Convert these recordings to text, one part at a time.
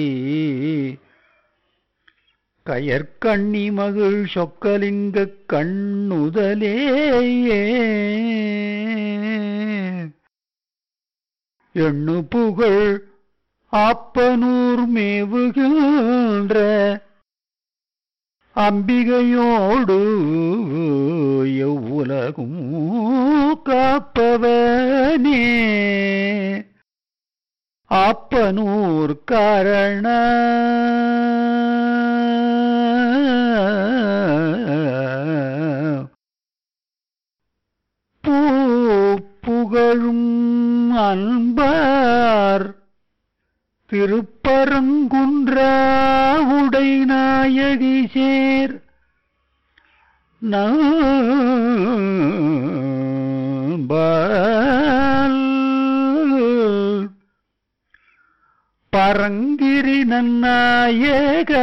கயற்கண்ணி மகிழ் சொக்கலிங்க கண்ணுதலேயே எண்ணு புகழ் ஆப்பனூர் மேவுகின்ற அம்பிகையோடு எவ்வுலகும் காப்பவனே ஆப்பனூர் காரண பூ புகழும் அன்பார் திருப்பரங்குன்ற உடை நாயகி சேர் நம்பால் பரங்கிரி நன்னாயக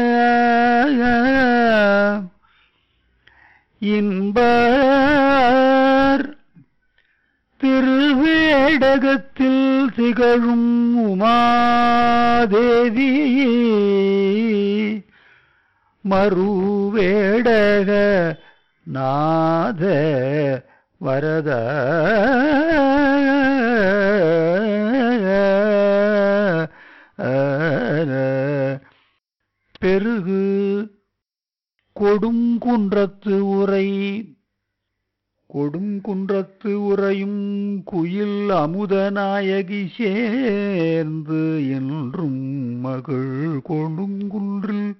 இன்பர் திருவேடகத்தில் திகழும் உமாதேவி மறுவேடக நாத வரத பெருகு கொடுங்குன்றத்து உரை கொடுங்குன்றத்து உறையும் குயில் அமுதநாயகி சேர்ந்து என்றும் மகள் கொடுங்குன்றில்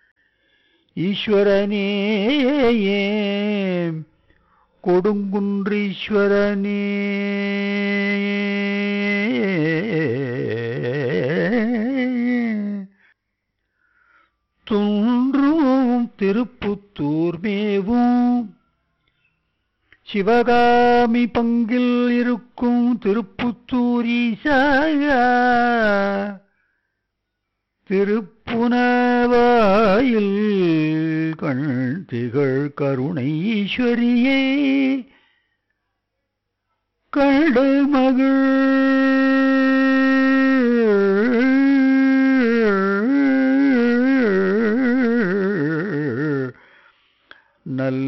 ஈஸ்வரனேயே கொடுங்குன்றீஸ்வரனே துன்றும் திருப்புத்தூர் மேவும் சிவகாமி பங்கில் இருக்கும் திருப்புத்தூரீசா திருப்புனவாயில் கண் திகழ் கருணை ஈஸ்வரியே கண்டு மகள் நல்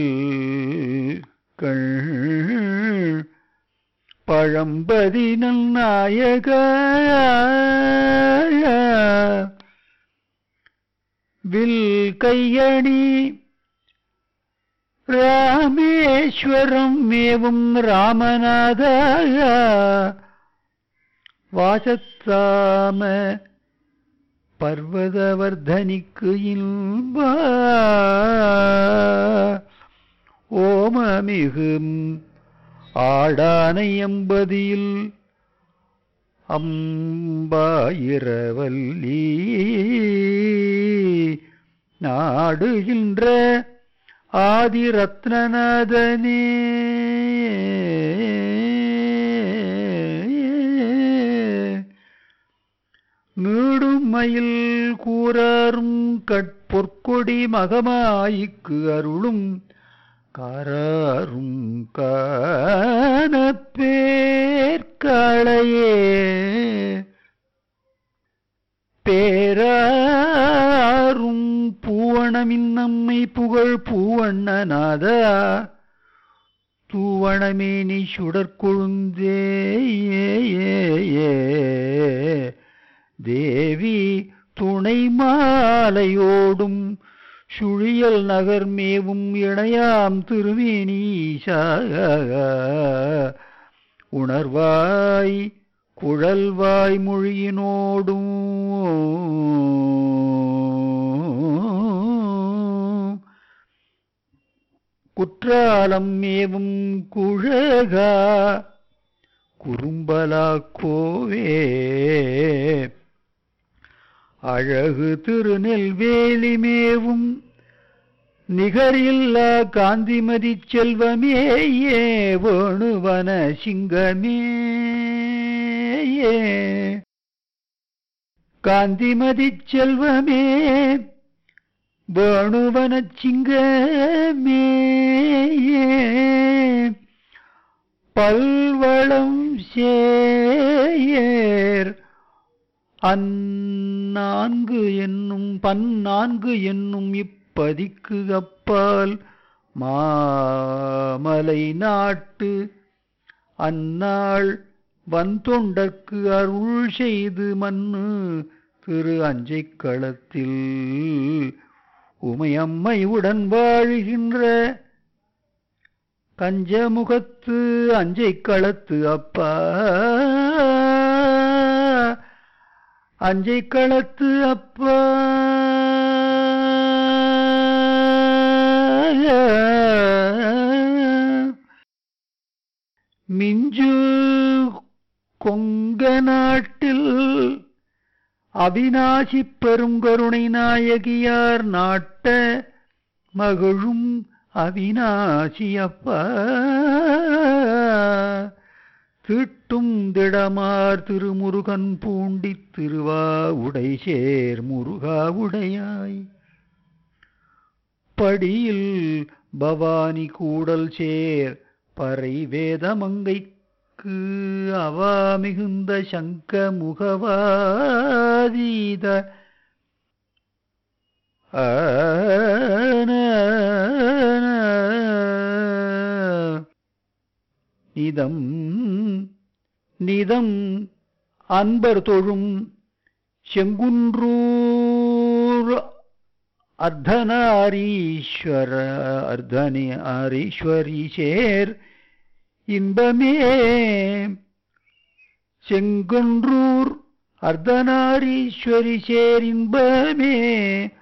கண் பழம்பதி நாயக வில் கையணி ராமேஸ்வரம் மேவும் ராமநாத வாசத்தாம பர்வதவர்தனிக்கு இன்ப ஓமமிகும் ஆடானை எம்பதியில் அம்பாயிரவல்லி நாடுகின்ற ஆதிரத்னநாதனே நீடும் மயில் கூறாரும் கட்பொற்கொடி மகமாய்க்கு அருளும் காராரும் காணப்பேற்காளையே பேராரும் பூவணமின் நம்மை புகழ் பூவண்ணநாதா தூவணமேனி சுடற்கொழுந்தே தேவி துணை மாலையோடும் சுழியல் நகர் மேவும் இணையாம் திருமேனீசா உணர்வாய் குழல்வாய் மொழியினோடும் குற்றாலம் மேவும் குழகா குறும்பலா கோவே அழகு திருநெல்வேலி மேவும் நிகரில்லா காந்திமதி செல்வமே வேணுவன சிங்கமே காந்திமதி செல்வமே வேணுவன சிங்கமே பல்வளம் சேர் அந்நான்கு என்னும் பன்னான்கு என்னும் இப்பதிக்கு அப்பால் மாமலை நாட்டு அந்நாள் வந்தொண்டற்கு அருள் செய்து மன்னு திரு அஞ்சைக் களத்தில் உமையம்மை உடன் வாழுகின்ற கஞ்சமுகத்து அஞ்சைக் களத்து அப்பா அஞ்சைக் களத்து அப்பா மிஞ்சு கொங்க நாட்டில் அவிநாசி பெருங்கருணை நாயகியார் நாட்ட மகிழும் அவிநாசி அப்பா தீட்டும் திடமார் திருமுருகன் பூண்டித் திருவா உடை சேர் முருகா உடையாய் படியில் பவானி கூடல் சேர் பறை வேதமங்கைக்கு அவா மிகுந்த சங்க முகவாதீத நிதம் நிதம் அன்பர் தொழும் செங்குன்றூர் அர்த்தநாரீஸ்வர அர்த்தனி ஆரீஸ்வரி சேர் இன்பமே செங்குன்றூர் அர்த்தநாரீஸ்வரி சேர் இன்பமே